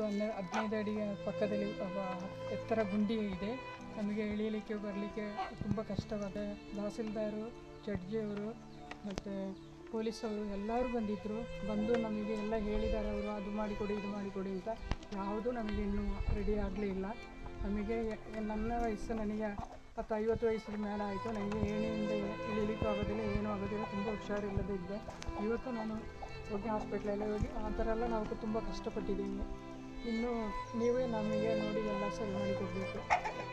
ಹನ್ನೆ ಹದಿನೈದು ಅಡಿ ಪಕ್ಕದಲ್ಲಿ ಒಬ್ಬ ಎತ್ತರ ಗುಂಡಿ ಇದೆ ನಮಗೆ ಇಳೀಲಿಕ್ಕೆ ಬರಲಿಕ್ಕೆ ತುಂಬ ಕಷ್ಟವಾದ ತಹಸೀಲ್ದಾರು ಜಡ್ಜಿಯವರು ಮತ್ತು ಪೊಲೀಸವರು ಎಲ್ಲರೂ ಬಂದಿದ್ದರು ಬಂದು ನಮಗೆ ಎಲ್ಲ ಹೇಳಿದ್ದಾರೆ ಅವರು ಅದು ಮಾಡಿಕೊಡಿ ಇದು ಮಾಡಿಕೊಡಿ ಅಂತ ಯಾವುದೂ ನಮಗೆ ಇನ್ನೂ ರೆಡಿ ಆಗಲಿಲ್ಲ ನಮಗೆ ನನ್ನ ವಯಸ್ಸು ನನಗೆ ಹತ್ತು ಐವತ್ತು ವಯಸ್ಸಿನ ಮೇಲೆ ಆಯಿತು ನನಗೆ ಏಣಿಯಿಂದ ಇಳಿಲಿಕ್ಕೂ ಆಗೋದಿಲ್ಲ ಏನೂ ಆಗೋದಿಲ್ಲ ತುಂಬ ಹುಷಾರಿಲ್ಲದೆ ಇದ್ದೆ ಇವತ್ತು ನಾನು ಹೋಗಿ ಹಾಸ್ಪಿಟ್ಲಲ್ಲಿ ಹೋಗಿ ಆ ಥರ ಎಲ್ಲ ನಾವು ತುಂಬ ಕಷ್ಟಪಟ್ಟಿದ್ದೀವಿ ಇನ್ನು ನೀವೇ ನಮಗೆ ನೋಡಿ ಎಲ್ಲ ಸರಿ ಮಾಡಿ ಕೊಡಬೇಕು